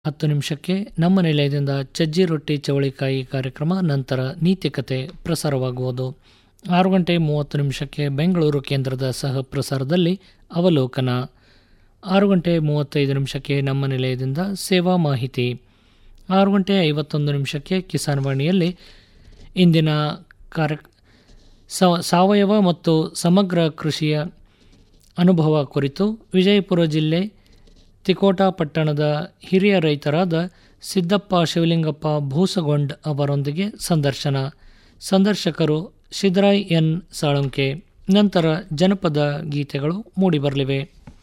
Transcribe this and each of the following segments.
ಹತ್ತು ನಿಮಿಷಕ್ಕೆ ನಮ್ಮ ನಿಲಯದಿಂದ ಚಜ್ಜಿ ರೊಟ್ಟಿ ಚವಳಿಕಾಯಿ ಕಾರ್ಯಕ್ರಮ ನಂತರ ನೀತಿಕತೆ ಪ್ರಸಾರವಾಗುವುದು ಆರು ಗಂಟೆ ಮೂವತ್ತು ನಿಮಿಷಕ್ಕೆ ಬೆಂಗಳೂರು ಕೇಂದ್ರದ ಸಹ ಪ್ರಸಾರದಲ್ಲಿ ಅವಲೋಕನ ಆರು ಗಂಟೆ ಮೂವತ್ತೈದು ನಿಮಿಷಕ್ಕೆ ನಮ್ಮ ನಿಲಯದಿಂದ ಸೇವಾ ಮಾಹಿತಿ ಆರು ಗಂಟೆ ಐವತ್ತೊಂದು ನಿಮಿಷಕ್ಕೆ ಕಿಸಾನ್ ವಾಣಿಯಲ್ಲಿ ಇಂದಿನ ಕಾರ್ಯ ಸ- ಸಾವಯವ ಮತ್ತು ಸಮಗ್ರ ಕೃಷಿಯ ಅನುಭವ ಕುರಿತು ವಿಜಯಪುರ ಜಿಲ್ಲೆ ತಿಕೋಟ ಪಟ್ಟಣದ ಹಿರಿಯ ರೈತರಾದ ಸಿದ್ದಪ್ಪ ಶಿವಲಿಂಗಪ್ಪ ಭೂಸಗೊಂಡ್ ಅವರೊಂದಿಗೆ ಸಂದರ್ಶನ ಸಂದರ್ಶಕರು ಸಿದ್ದರಾಯ್ ಎನ್ ಸಾಳುಂಕೆ ನಂತರ ಜನಪದ ಗೀತೆಗಳು ಮೂಡಿಬರಲಿವೆ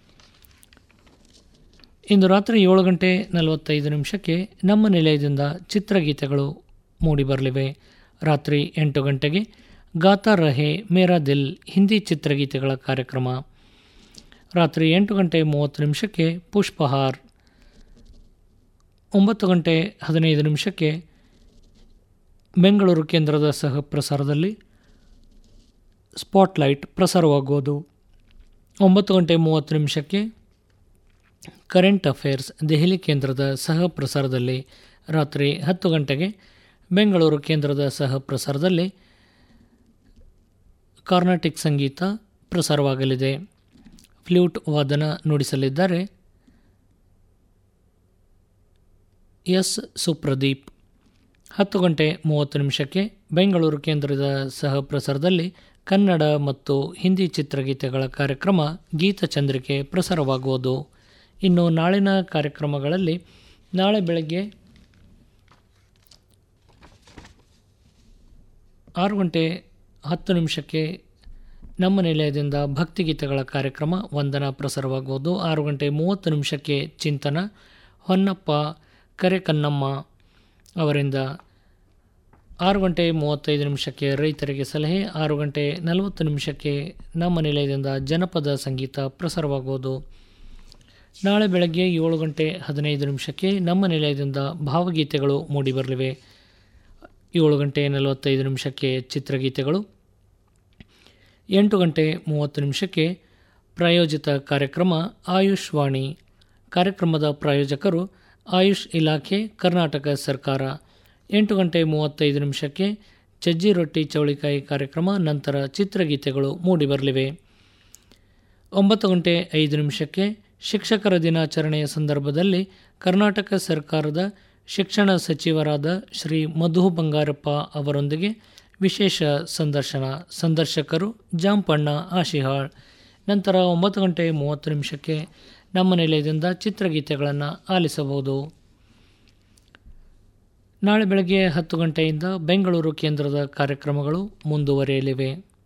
ಇಂದು ರಾತ್ರಿ ಏಳು ಗಂಟೆ ನಲವತ್ತೈದು ನಿಮಿಷಕ್ಕೆ ನಮ್ಮ ನಿಲಯದಿಂದ ಚಿತ್ರಗೀತೆಗಳು ಮೂಡಿಬರಲಿವೆ ರಾತ್ರಿ ಎಂಟು ಗಂಟೆಗೆ ಗಾತಾ ರಹೆ ಮೇರಾ ದಿಲ್ ಹಿಂದಿ ಚಿತ್ರಗೀತೆಗಳ ಕಾರ್ಯಕ್ರಮ ರಾತ್ರಿ ಎಂಟು ಗಂಟೆ ಮೂವತ್ತು ನಿಮಿಷಕ್ಕೆ ಪುಷ್ಪಹಾರ್ ಒಂಬತ್ತು ಗಂಟೆ ಹದಿನೈದು ನಿಮಿಷಕ್ಕೆ ಬೆಂಗಳೂರು ಕೇಂದ್ರದ ಸಹ ಪ್ರಸಾರದಲ್ಲಿ ಸ್ಪಾಟ್ಲೈಟ್ ಪ್ರಸಾರವಾಗುವುದು ಒಂಬತ್ತು ಗಂಟೆ ಮೂವತ್ತು ನಿಮಿಷಕ್ಕೆ ಕರೆಂಟ್ ಅಫೇರ್ಸ್ ದೆಹಲಿ ಕೇಂದ್ರದ ಸಹ ಪ್ರಸಾರದಲ್ಲಿ ರಾತ್ರಿ ಹತ್ತು ಗಂಟೆಗೆ ಬೆಂಗಳೂರು ಕೇಂದ್ರದ ಸಹ ಪ್ರಸಾರದಲ್ಲಿ ಕಾರ್ನಾಟಿಕ್ ಸಂಗೀತ ಪ್ರಸಾರವಾಗಲಿದೆ ಫ್ಲೂಟ್ ವಾದನ ನುಡಿಸಲಿದ್ದಾರೆ ಎಸ್ ಸುಪ್ರದೀಪ್ ಹತ್ತು ಗಂಟೆ ಮೂವತ್ತು ನಿಮಿಷಕ್ಕೆ ಬೆಂಗಳೂರು ಕೇಂದ್ರದ ಸಹ ಪ್ರಸಾರದಲ್ಲಿ ಕನ್ನಡ ಮತ್ತು ಹಿಂದಿ ಚಿತ್ರಗೀತೆಗಳ ಕಾರ್ಯಕ್ರಮ ಗೀತಚಂದ್ರಿಕೆ ಪ್ರಸಾರವಾಗುವುದು ಇನ್ನು ನಾಳಿನ ಕಾರ್ಯಕ್ರಮಗಳಲ್ಲಿ ನಾಳೆ ಬೆಳಗ್ಗೆ ಆರು ಗಂಟೆ ಹತ್ತು ನಿಮಿಷಕ್ಕೆ ನಮ್ಮ ನಿಲಯದಿಂದ ಭಕ್ತಿಗೀತೆಗಳ ಕಾರ್ಯಕ್ರಮ ವಂದನ ಪ್ರಸಾರವಾಗುವುದು ಆರು ಗಂಟೆ ಮೂವತ್ತು ನಿಮಿಷಕ್ಕೆ ಚಿಂತನ ಹೊನ್ನಪ್ಪ ಕರೆ ಕನ್ನಮ್ಮ ಅವರಿಂದ ಆರು ಗಂಟೆ ಮೂವತ್ತೈದು ನಿಮಿಷಕ್ಕೆ ರೈತರಿಗೆ ಸಲಹೆ ಆರು ಗಂಟೆ ನಲವತ್ತು ನಿಮಿಷಕ್ಕೆ ನಮ್ಮ ನಿಲಯದಿಂದ ಜನಪದ ಸಂಗೀತ ಪ್ರಸಾರವಾಗುವುದು ನಾಳೆ ಬೆಳಗ್ಗೆ ಏಳು ಗಂಟೆ ಹದಿನೈದು ನಿಮಿಷಕ್ಕೆ ನಮ್ಮ ನಿಲಯದಿಂದ ಭಾವಗೀತೆಗಳು ಮೂಡಿಬರಲಿವೆ ಏಳು ಗಂಟೆ ನಲವತ್ತೈದು ನಿಮಿಷಕ್ಕೆ ಚಿತ್ರಗೀತೆಗಳು ಎಂಟು ಗಂಟೆ ಮೂವತ್ತು ನಿಮಿಷಕ್ಕೆ ಪ್ರಾಯೋಜಿತ ಕಾರ್ಯಕ್ರಮ ಆಯುಷ್ ವಾಣಿ ಕಾರ್ಯಕ್ರಮದ ಪ್ರಾಯೋಜಕರು ಆಯುಷ್ ಇಲಾಖೆ ಕರ್ನಾಟಕ ಸರ್ಕಾರ ಎಂಟು ಗಂಟೆ ಮೂವತ್ತೈದು ನಿಮಿಷಕ್ಕೆ ಚಜ್ಜಿ ರೊಟ್ಟಿ ಚೌಳಿಕಾಯಿ ಕಾರ್ಯಕ್ರಮ ನಂತರ ಚಿತ್ರಗೀತೆಗಳು ಮೂಡಿಬರಲಿವೆ ಒಂಬತ್ತು ಗಂಟೆ ಐದು ನಿಮಿಷಕ್ಕೆ ಶಿಕ್ಷಕರ ದಿನಾಚರಣೆಯ ಸಂದರ್ಭದಲ್ಲಿ ಕರ್ನಾಟಕ ಸರ್ಕಾರದ ಶಿಕ್ಷಣ ಸಚಿವರಾದ ಶ್ರೀ ಮಧು ಬಂಗಾರಪ್ಪ ಅವರೊಂದಿಗೆ ವಿಶೇಷ ಸಂದರ್ಶನ ಸಂದರ್ಶಕರು ಜಾಂಪಣ್ಣ ಆಶಿಹಾಳ್ ನಂತರ ಒಂಬತ್ತು ಗಂಟೆ ಮೂವತ್ತು ನಿಮಿಷಕ್ಕೆ ನಮ್ಮ ನಿಲಯದಿಂದ ಚಿತ್ರಗೀತೆಗಳನ್ನು ಆಲಿಸಬಹುದು ನಾಳೆ ಬೆಳಗ್ಗೆ ಹತ್ತು ಗಂಟೆಯಿಂದ ಬೆಂಗಳೂರು ಕೇಂದ್ರದ ಕಾರ್ಯಕ್ರಮಗಳು ಮುಂದುವರಿಯಲಿವೆ